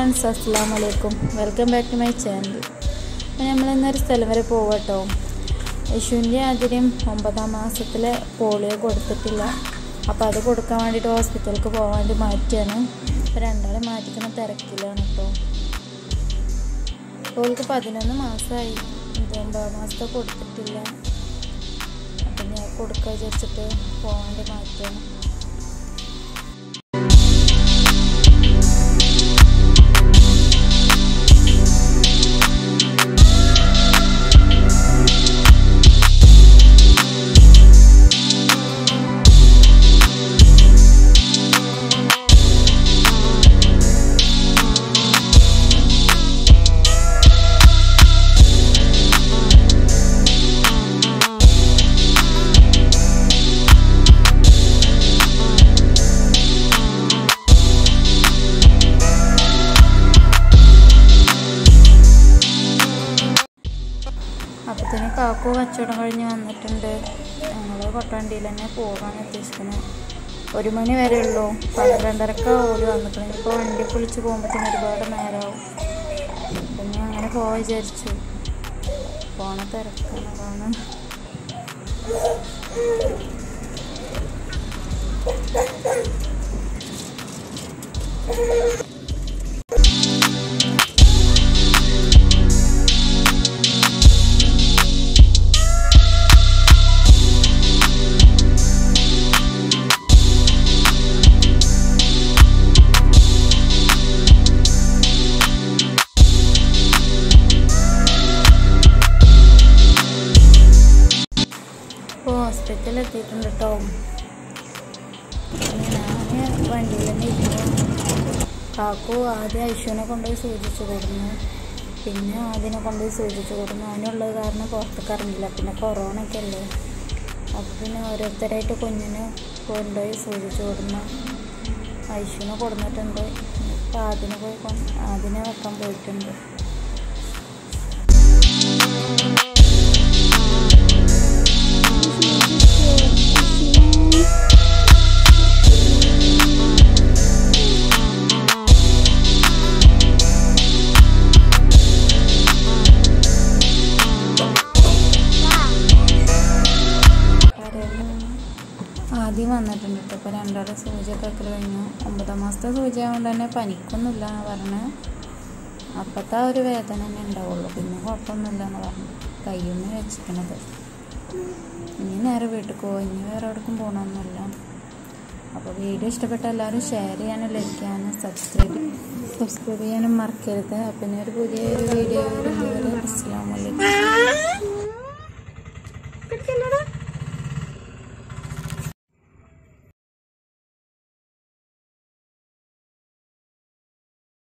friends അസ്സാം വലൈക്കും welcome back to my channel അപ്പോൾ നമ്മൾ ഇന്നൊരു സ്ഥലം വരെ പോവട്ടോ യശുവിൻ്റെ അതിനും ഒമ്പതാം മാസത്തിലെ പോളിയോ കൊടുത്തിട്ടില്ല അപ്പോൾ അത് കൊടുക്കാൻ വേണ്ടിയിട്ട് ഹോസ്പിറ്റലിലേക്ക് പോകാൻ വേണ്ടി മാറ്റിയാണ് അപ്പോൾ രണ്ടാളെ മാറ്റിക്കുന്ന തിരക്കിലാണ് കേട്ടോ ഓൾക്ക് പതിനൊന്ന് മാസമായി ഇത് ഒമ്പതാം മാസത്തെ കൊടുത്തിട്ടില്ല അപ്പം ഞാൻ കൊടുക്കാൻ വിചാരിച്ചിട്ട് പോകാൻ വേണ്ടി മാറ്റിയാണ് അപ്പത്തിന് കാക്കു കച്ചവടം കഴിഞ്ഞ് വന്നിട്ടുണ്ട് ഞങ്ങൾ കൊട്ടാണ്ടിയിൽ തന്നെ പോകാൻ ഉദ്ദേശിക്കുന്നത് ഒരു മണി വരെ ഉള്ളൂ പന്ത്രണ്ടരക്ക ഓടി വന്നിട്ടുണ്ട് ഇപ്പോൾ വണ്ടി കുളിച്ച് പോകുമ്പോഴത്തേന് ഒരുപാട് നേരമാവും അപ്പം ഞാൻ അങ്ങനെ പോകാൻ വിചാരിച്ചു പോണ തിരക്കാണ് അതാണ് ഇപ്പോൾ ഹോസ്പിറ്റലിൽ എത്തിയിട്ടുണ്ട് കേട്ടോ ഞാൻ വണ്ടിയിൽ തന്നെ ഇരുന്നു കാക്കു ആദ്യം ഐശുവിനെ കൊണ്ടുപോയി സൂചിച്ചു കൊടുന്നു പിന്നെ അതിനെ കൊണ്ടുപോയി സൂചിച്ചു കൊടുന്നു അതിനുള്ളത് കാരണം പുറത്തേക്ക് ഇറങ്ങില്ല പിന്നെ കൊറോണ ഒക്കെ അല്ലേ അപ്പോൾ പിന്നെ ഓരോരുത്തരായിട്ട് കുഞ്ഞിനെ കൊണ്ടുപോയി സൂചിച്ചു കൊടുന്നു ഐശുവിനെ കൊടുത്തിട്ടുണ്ട് ഇപ്പം അതിനെ പോയി കൊ- അതിനെ വെക്കാൻ പോയിട്ടുണ്ട് ആദ്യം വന്നിട്ടുണ്ട് കേട്ടോ ഇപ്പോൾ രണ്ടാളും സൂചിയൊക്കെ വെക്കൽ കഴിഞ്ഞു ഒമ്പതാം മാസത്തെ സൂചി ആയതുകൊണ്ട് തന്നെ പനിക്കൊന്നുമില്ല എന്ന് പറഞ്ഞ് അപ്പോഴത്തെ ആ ഒരു വേദന തന്നെ ഉണ്ടാവുള്ളൂ പിന്നെ കുഴപ്പമൊന്നുമില്ല എന്ന് പറഞ്ഞു കയ്യൊന്ന് വെച്ചിരിക്കണത് ഇനി നേരെ വീട്ടിൽ പോകും ഇനി വേറെ എവിടേക്കും പോകണമെന്നില്ല അപ്പോൾ വീഡിയോ ഇഷ്ടപ്പെട്ട എല്ലാവരും ഷെയർ ചെയ്യാനും ലൈക്ക് ചെയ്യാനും സബ്സ്ക്രൈബ് സബ്സ്ക്രൈബ് ചെയ്യാനും മറക്കരുത് അപ്പം ഇനി ഒരു പുതിയൊരു വീഡിയോ വരുന്നവരെ അസ്സാം വലൈക്കും